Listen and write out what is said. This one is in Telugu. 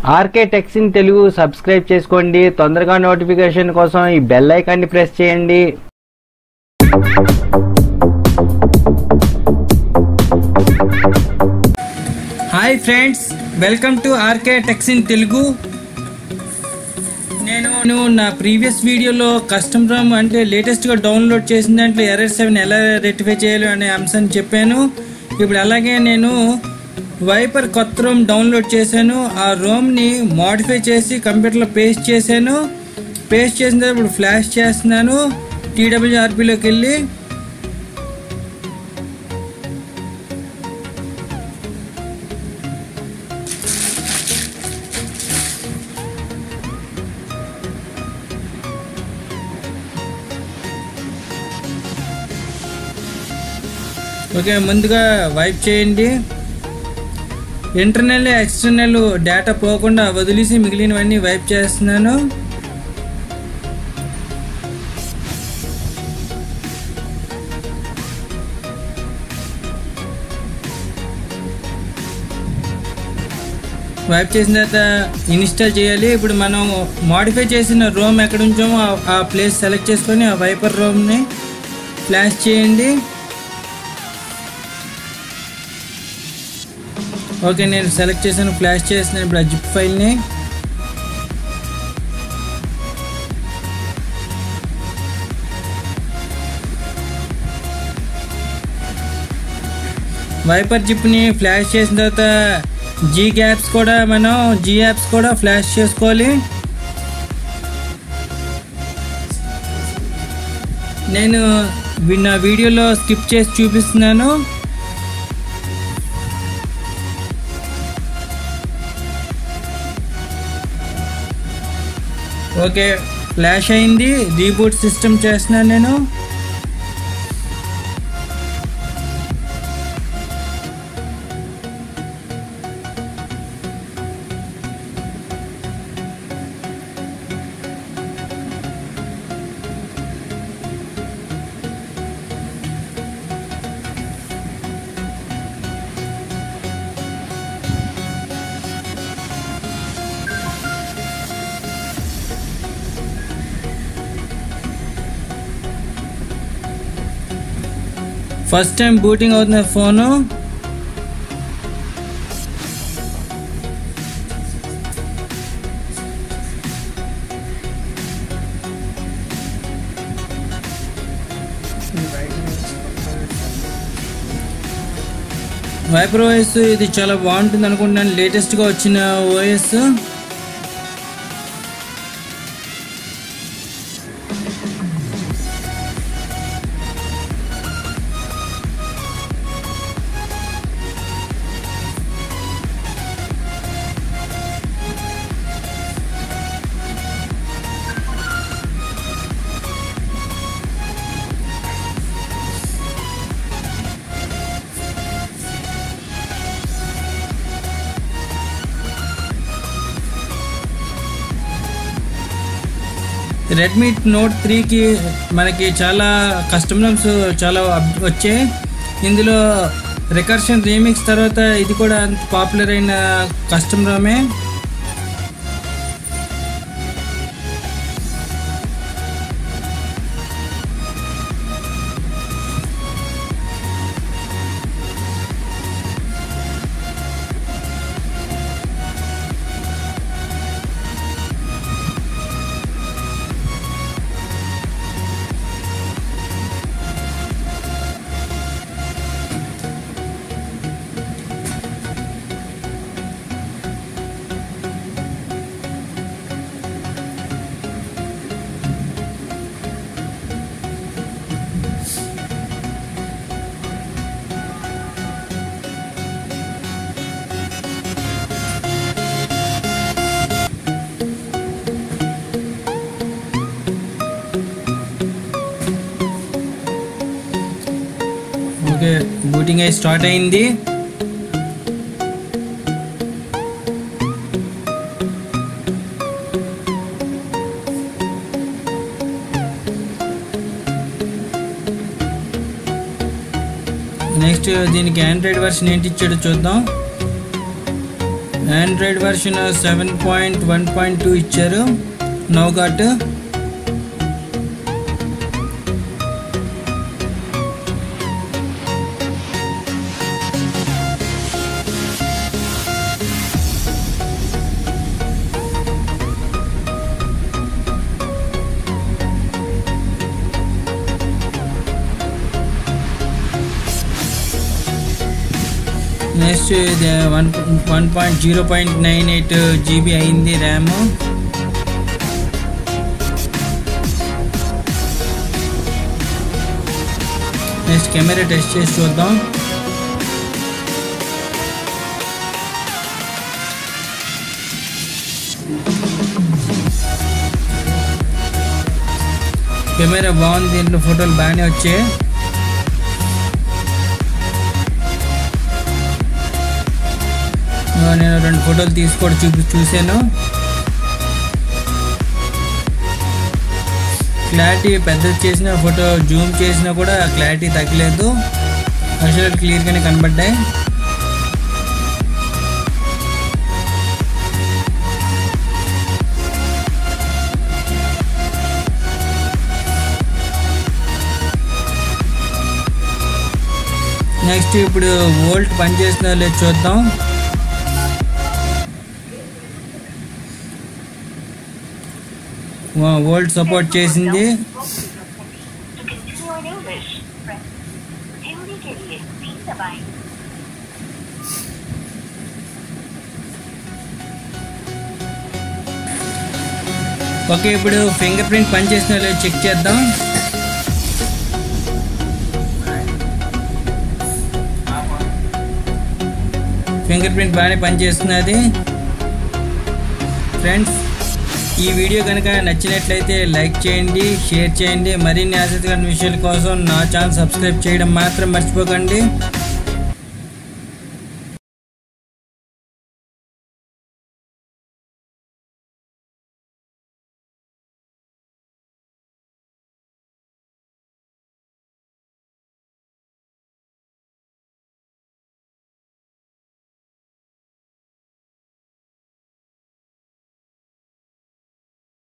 RK techs in Telugu subscribe చేసుకోండి తొందరగా నోటిఫికేషన్ కోసం ఈ బెల్ ఐకాన్ని ప్రెస్ చేయండి hi friends welcome to RK techs in Telugu నేను నేను నా ప్రీవియస్ వీడియోలో కస్టమ్ రోమ్ అంటే లేటెస్ట్గా డౌన్లోడ్ చేసిన దాంట్లో ఎర్రర్ సెవెన్ ఎలా రెక్టిఫై చేయాలి అనే అంశాన్ని చెప్పాను ఇప్పుడు అలాగే నేను వైపర్ కొత్త రోమ్ డౌన్లోడ్ చేశాను ఆ రోమ్ని మోడిఫై చేసి కంప్యూటర్లో పేస్ట్ చేశాను పేస్ట్ చేసిన తర్వాత ఇప్పుడు ఫ్లాష్ చేస్తున్నాను టీడబ్ల్యూఆర్పీలోకి వెళ్ళి ఓకే ముందుగా వైప్ చేయండి ఇంటర్నల్ ఎక్స్టర్నల్ డేటా పోకుండా వదిలేసి మిగిలినవన్నీ వైప్ చేస్తున్నాను వైప్ చేసిన తర్వాత ఇన్స్టాల్ చేయాలి ఇప్పుడు మనం మాడిఫై చేసిన రోమ్ ఎక్కడ ఉంచామో ఆ- ఆ ప్లేస్ సెలెక్ట్ చేసుకొని ఆ వైపర్ రోమ్ని ఫ్లాష్ చేయండి ఓకే నేను సెలెక్ట్ చేశాను ఫ్లాష్ చేసిన ఇప్పుడు ఆ జిప్ ఫైల్ని వైపర్ జిప్ని ఫ్లాష్ చేసిన తర్వాత జీ గ్యాప్స్ కూడా మనం జీ యాప్స్ కూడా ఫ్లాష్ చేసుకోవాలి నేను వి- నా వీడియోలో స్కిప్ చేసి చూపిస్తున్నాను ఓకే ఫ్లాష్ అయింది రీబూట్ సిస్టమ్ చేస్తున్నాను నేను ఫస్ట్ టైం బూటింగ్ అవుతున్న ఫోను వైపర్ ఓఎస్ ఇది చాలా బాగుంటుంది అనుకుంటున్నాను లేటెస్ట్గా వచ్చిన ఓఎస్ రెడ్మీ నోట్ త్రీకి మనకి చాలా కస్టమర్స్ చాలా అప్- వచ్చాయి ఇందులో రికర్షన్ రీమిక్స్ తర్వాత ఇది కూడా అంత పాపులర్ అయిన కస్టమరమే ఓకే బూటింగ్ అయి స్టార్ట్ అయింది నెక్స్ట్ దీనికి ఆండ్రాయిడ్ వర్షన్ ఏంటి ఇచ్చాడో చూద్దాం Android version seven point one point two ఇచ్చారు నౌగాట్ నెక్స్ట్ ఇది one one point zero point nine eight GB అయింది ర్యామ్ నెక్స్ట్ కెమెరా టెస్ట్ చేసి చూద్దాం కెమెరా బాగుంది దీంట్లో ఫోటోలు బాగానే వచ్చాయి ఆ, నేను రెండు ఫోటోలు తీసుకోవడం చూపి చూశాను క్లారిటీ పెద్దది చేసిన ఫోటో జూమ్ చేసినా కూడా క్లారిటీ తగ్గలేదు అక్షరాలు క్లియర్గానే కనబడ్డాయి నెక్స్ట్ ఇప్పుడు వోల్ట్ పనిచేస్తుందో లేదో చూద్దాం వోల్ట్ సపోర్ట్ చేసింది To continue in English, press Hindi के लिए तीन दबाएं ఓకే ఇప్పుడు ఫింగర్ ప్రింట్ పనిచేస్తుందో లేదో చెక్ చేద్దాం ఫింగర్ ప్రింట్ బాగానే పనిచేస్తున్నది ఫ్రెండ్స్ ఈ వీడియో కనుక నచ్చినట్లయితే లైక్ చేయండి షేర్ చేయండి మరిన్ని ఆసక్తికరమైన విషయాల కోసం నా ఛానల్ సబ్స్క్రైబ్ చేయడం మాత్రం మర్చిపోకండి